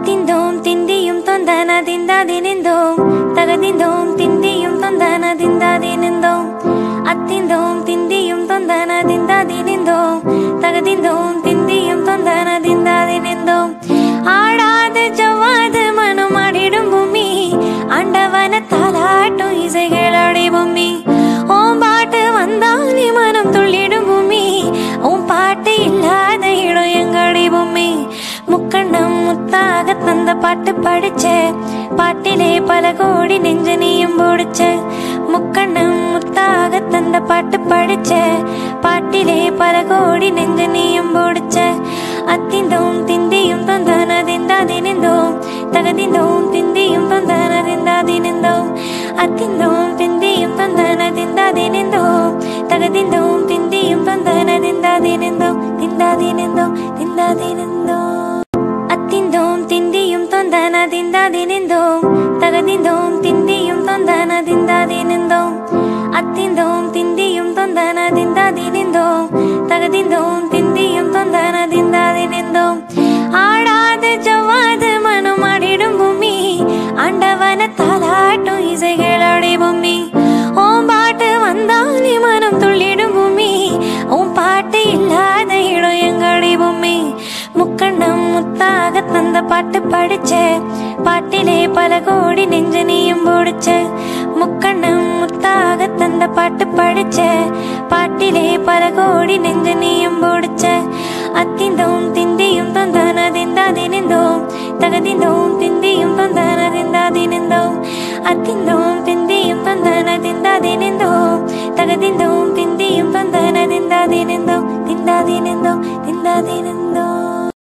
அத்திந்தோம் திந்தியும் தொந்தன திந்தாதினிந்தோம் தகதிந்தோம் திந்தியும் தொந்தன திந்தாதினிந்தோம் அத்திந்தோம் திந்தியும் தொந்தன திந்தாதினிந்தோம் தகதிந்தோம் திந்தியும் தொந்தன திந்தாதினிந்தோம் ஆடாது ஜவ்வாது மனம் ஆடிடும் பூமி ஆண்டவன தாலாட்டும் இசைகளோடி பூமி ஓம் பாட்டு வந்தாலே மனம் துள்ளிடும் பூமி உன் பாட்டு இல்லாத இடம் எங்கடி பூமி முக்கண்ணம் முத்தாக தந்த பாட்டு படிச்ச பாட்டிலே பல கோடி நெஞ்ச நீயும் போடிச்ச முக்கண்ணம் முத்தாக தந்த பாட்டு படிச்ச பாட்டிலே பல கோடி நெஞ்ச நீயும் போடிச்ச அத்திந்தோம் திந்தியும் தொந்தன திந்தாதினிந்தோம் தகதிந்தோம் திந்தியும் தொந்தன திந்தாதினிந்தோம் அத்திந்தோம் திந்தியும் தொந்தன திந்தாதினிந்தோம் தகதிந்தோம் திந்தியும் தொந்தன திந்தாதினிந்தோம் திந்தாதினிந்தோம் திந்தாதினிந்தோம் அத்திந்தோம் திந்தியும் தொந்தன திந்தாதினிந்தோம் தகதிந்தோம் திந்தியும் தொந்தன திந்தாதினிந்தோம் அத்திந்தோம் திந்தியும் தொந்தன திந்தாதினிந்தோம் தகதிந்தோம் திந்தியும் தொந்தன திந்தாதினிந்தோம் ஆடாது ஜவ்வாது மனம் ஆடிடும் பூமி ஆண்டவன தாலாட்டும் இசைகளோடி பூமி ஓம் பாட்டு வந்தாலே மனம் துள்ளிடும் பூமி உன் பாட்டு இல்லாத இடம் எங்கடி பூமி முக்கண்ணம் முத்தாக தந்த பாட்டு படிச்ச பாட்டிலே பல கோடி நெஞ்ச நீயும் போடிச்ச முக்கண்ணம் முத்தாக தந்த பாட்டு படிச்ச பாட்டிலே பல கோடி நெஞ்ச நீயும் போடிச்ச அத்திந்தோம் திந்தியும் தொந்தன திந்தாதினிந்தோம் தகதிந்தோம் திந்தியும் தொந்தன திந்தாதினிந்தோம் அத்திந்தோம் திந்தியும் தொந்தன திந்தாதினிந்தோம் தகதிந்தோம் திந்தியும் தொந்தன திந்தாதினிந்தோம் திந்தாதினிந்தோம் திந்தாதினிந்தோம்